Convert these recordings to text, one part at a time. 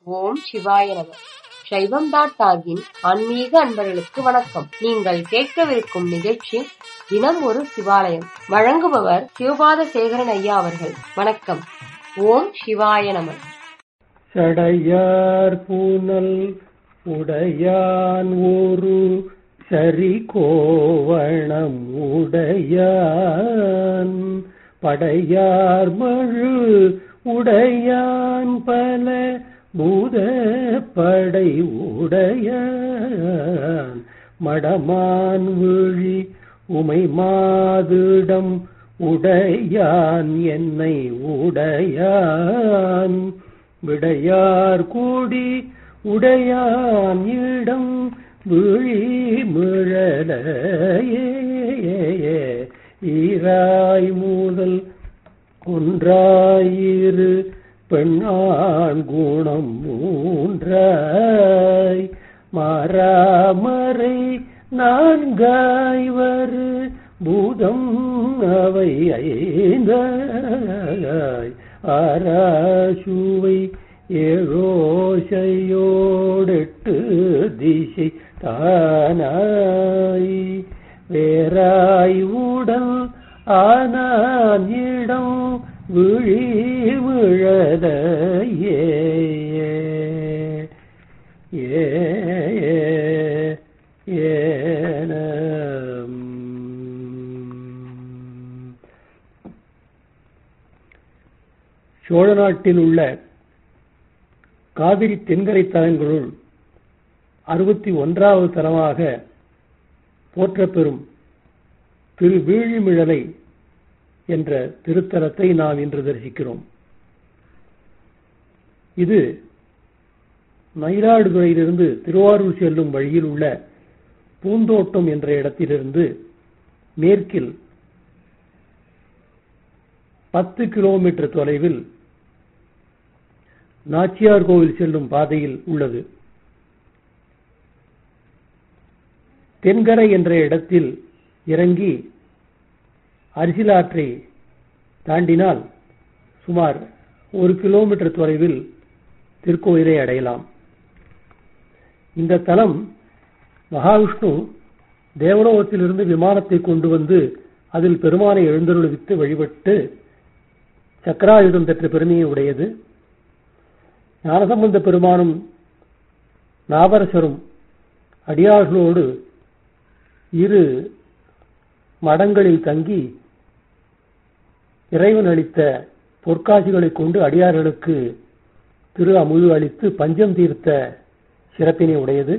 ஓம் சிவாய நம சைவம் டாட் டாகின் ஆன்மீக அன்பர்களுக்கு வணக்கம் நீங்கள் கேட்கவிருக்கும் நிகழ்ச்சி தினம் ஒரு சிவாலயம் வழங்குபவர் சிவபாத சேகரன் ஐயா அவர்கள் வணக்கம் ஓம் சிவாய நம சடையார் பூனல் உடையான் ஒரு சரி கோவணம் உடையான் படையார் மழு உடையான் பல பூத படை உடையான் மடமான் விழி உமை மாதுடம் உடையான் என்னை உடையான் விடையார் கூடி உடையான் இடம் விழி மிழலையே ஈராய் மூதல் ஒன்றாயிரு பெண்ணான் குணம் மூன்றாய் மாறாமறை நான்காய் வரு பூதம் அவை ஐந்தாய் ஆராசுவை ஏழோசையோடெட்டு திசை தானாய் வேறாய் உடல் ஆனான் இடம் விழி விழத ஏ ஏ ஏன சோழ நாட்டில் உள்ள காவிரி தென்கரை தலங்களுள் அறுபத்தி ஒன்றாவது தலமாக போற்றப்பெறும் திரு வீழிமிழலை என்ற திருத்தலத்தை நாம் இன்று தரிசிக்கிறோம் இது மயிலாடுதுறையிலிருந்து திருவாரூர் செல்லும் வழியில் உள்ள பூந்தோட்டம் என்ற இடத்திலிருந்து மேற்கில் பத்து கிலோமீட்டர் தொலைவில் நாச்சியார் கோவில் செல்லும் பாதையில் உள்ளது தென்கரை என்ற இடத்தில் இறங்கி அரிசிலாற்றை தாண்டினால் சுமார் ஒரு கிலோமீட்டர் தொலைவில் திருக்கோயிலை அடையலாம் இந்த தலம் மகாவிஷ்ணு தேவலோகத்திலிருந்து விமானத்தை கொண்டு வந்து அதில் பெருமானை எழுந்தருளிவித்து வழிபட்டு சக்கராயுதம் பெற்ற பெருமையை உடையது ஞானசம்பந்த பெருமானும் நாவரசரும் அடியார்களோடு இரு மடங்களில் தங்கி இறைவன் அளித்த பொற்காட்சிகளைக் கொண்டு அடியார்களுக்கு திரு அமுது அளித்து பஞ்சம் தீர்த்த சிறப்பினை உடையது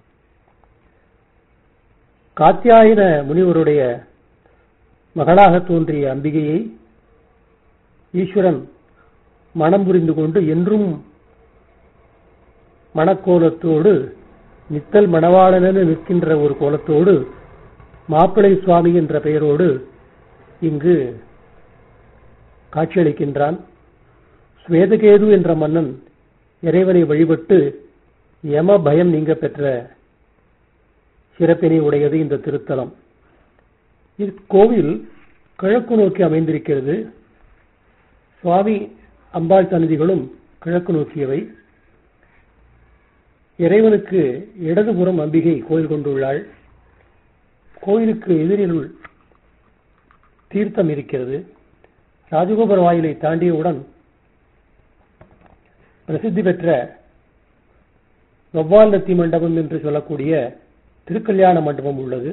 காத்தியாயன முனிவருடைய மகளாக தோன்றிய அம்பிகையை ஈஸ்வரன் மனம் புரிந்து கொண்டு என்றும் மணக்கோலத்தோடு நித்தல் மணவாளனென நிற்கின்ற ஒரு கோலத்தோடு மாப்பிளை சுவாமி என்ற பெயரோடு இங்கு காட்சியளிக்கின்றான் ஸ்வேதகேது என்ற மன்னன் இறைவனை வழிபட்டு யம பயம் நீங்க பெற்ற சிறப்பினை உடையது இந்த திருத்தலம் இக்கோவில் கிழக்கு நோக்கி அமைந்திருக்கிறது சுவாமி அம்பாள் சன்னதிகளும் கிழக்கு நோக்கியவை இறைவனுக்கு இடதுபுறம் அம்பிகை கோயில் கொண்டுள்ளாள் கோயிலுக்கு எதிரில் தீர்த்தம் இருக்கிறது ராஜகோபுர வாயிலை தாண்டியவுடன் பிரசித்தி பெற்ற வவ்வால் நத்தி மண்டபம் என்று சொல்லக்கூடிய திருக்கல்யாண மண்டபம் உள்ளது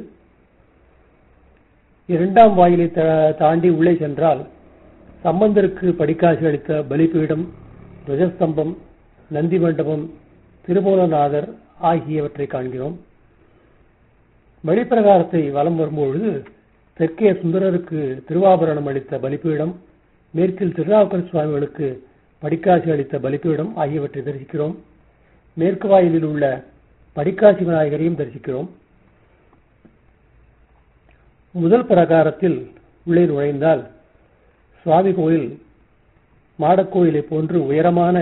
இரண்டாம் வாயிலை தாண்டி உள்ளே சென்றால் சம்பந்தருக்கு படிக்காசி அளித்த பலிபீடம் துவஜஸ்தம்பம் நந்தி மண்டபம் திருமூலநாதர் ஆகியவற்றை காண்கிறோம் வழிப்பிரகாரத்தை வலம் வரும்பொழுது தெற்கே சுந்தரருக்கு திருவாபரணம் அளித்த பலிபீடம் மேற்கில் திருநாவுக்கர் சுவாமிகளுக்கு படிக்காசி அளித்த பலிபீடம் ஆகியவற்றை தரிசிக்கிறோம் மேற்கு வாயிலில் உள்ள படிக்காசி விநாயகரையும் தரிசிக்கிறோம் முதல் பிரகாரத்தில் உள்ளே நுழைந்தால் சுவாமி கோயில் மாடக்கோயிலை போன்று உயரமான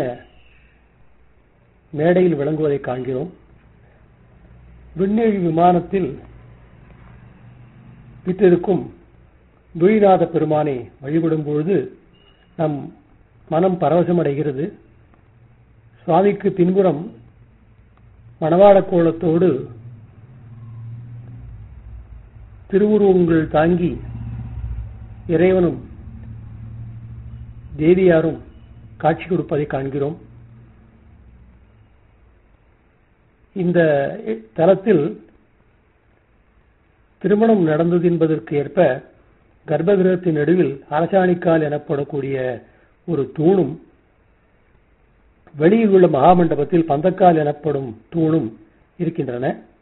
மேடையில் விளங்குவதை காண்கிறோம் விண்ணெழி விமானத்தில் விற்றிருக்கும் விழிநாத பெருமானை வழிபடும் பொழுது நம் மனம் பரவசமடைகிறது சுவாமிக்கு பின்புறம் மணவாள கோலத்தோடு திருவுருவங்கள் தாங்கி இறைவனும் தேவியாரும் காட்சி கொடுப்பதை காண்கிறோம் இந்த தலத்தில் திருமணம் நடந்தது என்பதற்கு ஏற்ப கர்ப்பகிரகத்தின் நடுவில் அரசாணிக்கால் எனப்படக்கூடிய ஒரு தூணும் வெளியில் உள்ள மகாமண்டபத்தில் பந்தக்கால் எனப்படும் தூணும் இருக்கின்றன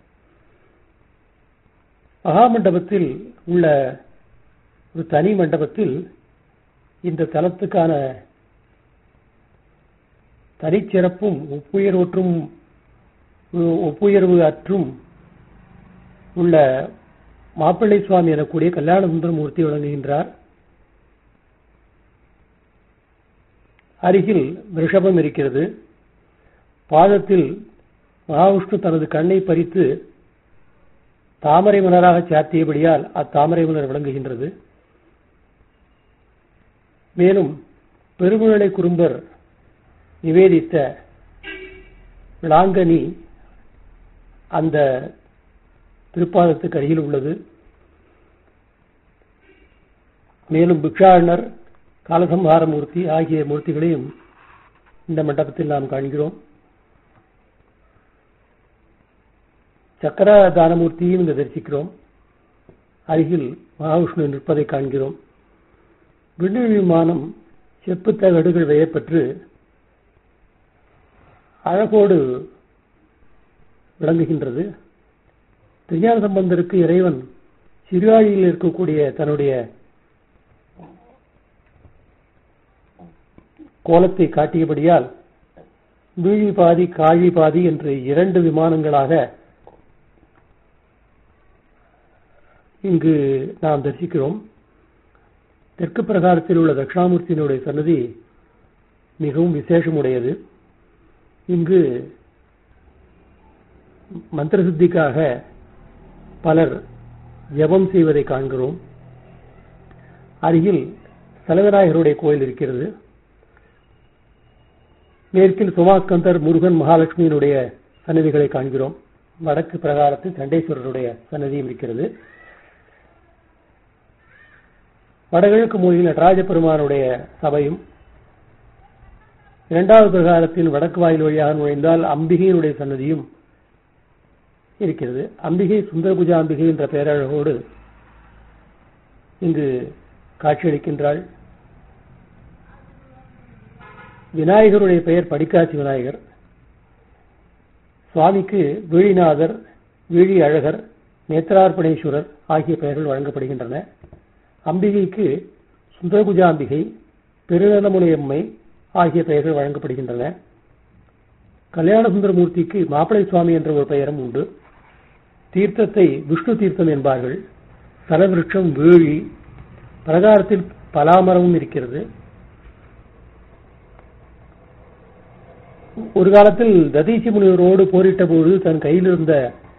மகாமண்டபத்தில் உள்ள ஒரு தனி மண்டபத்தில் இந்த தலத்துக்கான தனிச்சிறப்பும் ஒப்புயர்வற்றும் ஒப்புயர்வு அற்றும் உள்ள மாப்பிள்ளை சுவாமி எனக்கூடிய கல்யாண சுந்தரமூர்த்தி விளங்குகின்றார் அருகில் ரிஷபம் இருக்கிறது பாதத்தில் மகாவிஷ்ணு தனது கண்ணை பறித்து தாமரை மலராக சாத்தியபடியால் அத்தாமரை மலர் விளங்குகின்றது மேலும் பெருமுழலை குறும்பர் நிவேதித்த விளாங்கனி அந்த திருப்பாதத்துக்கு அருகில் உள்ளது மேலும் பிக்ஷாடனர் காலசம்ஹார மூர்த்தி ஆகிய மூர்த்திகளையும் இந்த மண்டபத்தில் நாம் காண்கிறோம் சக்கர தானமூர்த்தியும் இங்கு தரிசிக்கிறோம் அருகில் மகாவிஷ்ணு நிற்பதை காண்கிறோம் விண்வெளி விமானம் செப்பு தகடுகள் வேயப்பெற்று அழகோடு விளங்குகின்றது திருஞான சம்பந்தருக்கு இறைவன் சிறுவாழியில் இருக்கக்கூடிய தன்னுடைய கோலத்தை காட்டியபடியால் வீழி பாதி காழி பாதி என்று இரண்டு விமானங்களாக இங்கு நாம் தரிசிக்கிறோம் தெற்கு பிரகாரத்தில் உள்ள தட்சிணாமூர்த்தியினுடைய சன்னதி மிகவும் விசேஷமுடையது இங்கு மந்திர சித்திக்காக பலர் ஜபம் செய்வதை காண்கிறோம் அருகில் சலகநாயகருடைய கோயில் இருக்கிறது மேற்கில் சுமாஸ்கந்தர் முருகன் மகாலட்சுமியினுடைய சன்னதிகளை காண்கிறோம் வடக்கு பிரகாரத்தில் சண்டேஸ்வரருடைய சன்னதியும் இருக்கிறது வடகிழக்கு மூலையில் நடராஜ பெருமானுடைய சபையும் இரண்டாவது பிரகாரத்தில் வடக்கு வாயில் வழியாக நுழைந்தால் அம்பிகையினுடைய சன்னதியும் இருக்கிறது அம்பிகை சுந்தரபுஜா அம்பிகை என்ற பேரழகோடு இங்கு காட்சியளிக்கின்றாள் விநாயகருடைய பெயர் படிக்காட்சி விநாயகர் சுவாமிக்கு வீழிநாதர் வீழி அழகர் நேத்ரார்ப்பணேஸ்வரர் ஆகிய பெயர்கள் வழங்கப்படுகின்றன அம்பிகைக்கு சுந்தரபுஜாம்பிகை பெருநலமுனையம்மை ஆகிய பெயர்கள் வழங்கப்படுகின்றன கல்யாண சுந்தரமூர்த்திக்கு மாப்பிளை சுவாமி என்ற ஒரு பெயரும் உண்டு தீர்த்தத்தை விஷ்ணு தீர்த்தம் என்பார்கள் சலவிருட்சம் வீழி பிரகாரத்தில் பலாமரமும் இருக்கிறது ஒரு காலத்தில் ததீசி முனிவரோடு போரிட்ட போது தன் கையில் இருந்த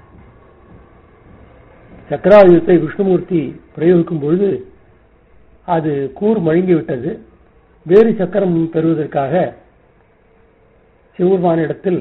சக்கராயுதத்தை விஷ்ணுமூர்த்தி பிரயோகிக்கும் பொழுது அது கூர் மழுங்கிவிட்டது வேறு சக்கரம் பெறுவதற்காக சிவபெருமானிடத்தில்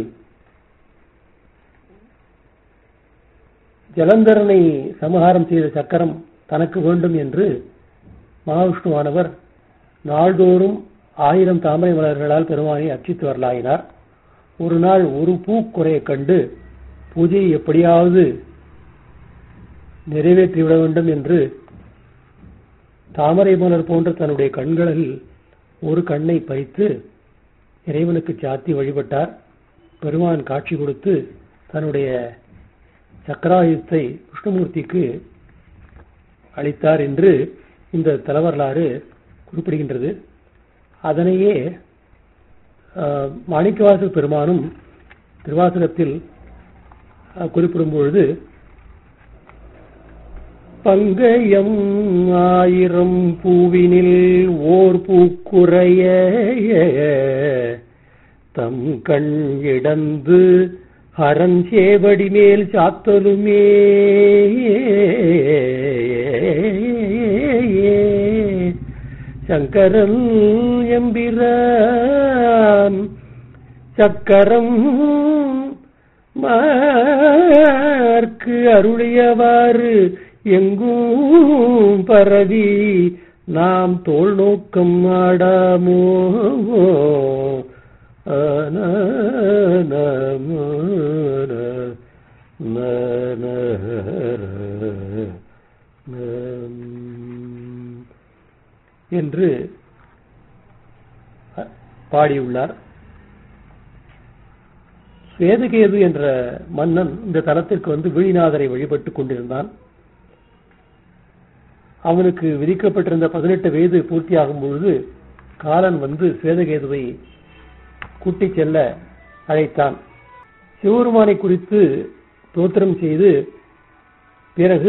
ஜலந்தரனை சமகாரம் செய்த சக்கரம் தனக்கு வேண்டும் என்று மகாவிஷ்ணுவானவர் நாள்தோறும் ஆயிரம் தாமரை மலர்களால் பெருமானை அர்ச்சித்து வரலாயினார் ஒரு நாள் ஒரு பூக்குறையை கண்டு பூஜையை எப்படியாவது நிறைவேற்றிவிட வேண்டும் என்று தாமரை மலர் போன்ற தன்னுடைய கண்களில் ஒரு கண்ணை பறித்து இறைவனுக்கு சாத்தி வழிபட்டார் பெருமான் காட்சி கொடுத்து தன்னுடைய சக்கராயுத்தை விஷ்ணுமூர்த்திக்கு அளித்தார் என்று இந்த தலவரலாறு குறிப்பிடுகின்றது அதனையே மாணிக்கவாசல் பெருமானும் திருவாசகத்தில் குறிப்பிடும் பொழுது பங்கயம் ஆயிரம் பூவினில் ஓர் பூக்குறைய தம் கண் இடந்து அரண் சேவடி மேல் சாத்தலுமே சங்கரன் எம்பிரான் சக்கரம் மார்க்கு அருளியவாறு எங்கும் பரவி நாம் தோல் நோக்கம் ஆடாமோ என்று பாடியுள்ளார் சுவேதகேது என்ற மன்னன் இந்த தலத்திற்கு வந்து விழிநாதரை வழிபட்டுக் கொண்டிருந்தான் அவனுக்கு விதிக்கப்பட்டிருந்த பதினெட்டு வயது பூர்த்தியாகும் பொழுது காலன் வந்து சுவேதகேதுவை கூட்டிச் செல்ல அழைத்தான் சிவபெருமானை குறித்து தோத்திரம் செய்து பிறகு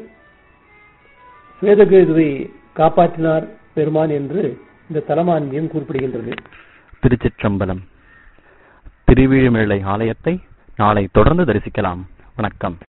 சுவேதகேதுவை காப்பாற்றினார் பெருமான் என்று இந்த தலமான்மியம் குறிப்பிடுகின்றது திருச்சிற்றம்பலம் திருவிழிமிழலை ஆலயத்தை நாளை தொடர்ந்து தரிசிக்கலாம் வணக்கம்